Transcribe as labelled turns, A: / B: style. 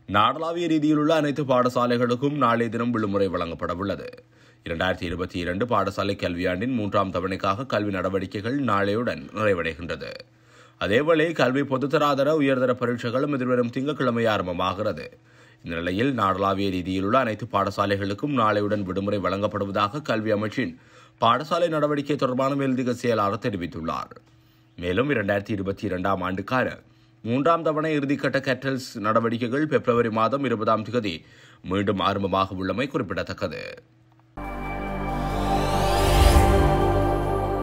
A: நாடளாவிய ரீதியில் உள்ள அனைத்து பாடசாலைகளுக்கும் நாளைய தினம் விடுமுறை வழங்கப்படவுள்ளது இரண்டாயிரத்தி இருபத்தி இரண்டு பாடசாலை கல்வியாண்டின் மூன்றாம் தவணைக்காக கல்வி நடவடிக்கைகள் நாளையுடன் நிறைவடைகின்றது அதேவேளை கல்வி பொதுத்தராதர உயர்தர பரீட்சைகளும் எதிர்வரும் திங்கட்கிழமை ஆரம்பமாகிறது இந்த நிலையில் நாடளாவிய ரீதியில் உள்ள அனைத்து பாடசாலைகளுக்கும் நாளையுடன் விடுமுறை வழங்கப்படுவதாக கல்வி அமைச்சின் பாடசாலை நடவடிக்கை தொடர்பான மேலதிக செயலாளர் தெரிவித்துள்ளார் மேலும் இரண்டாயிரத்தி இருபத்தி இரண்டாம் ஆண்டுக்கான மூன்றாம் தவணை இறுதிக்கட்ட கேட்டல்ஸ் நடவடிக்கைகள் பிப்ரவரி மாதம் இருபதாம் தேதி மீண்டும் ஆரம்பமாக உள்ளமை குறிப்பிடத்தக்கது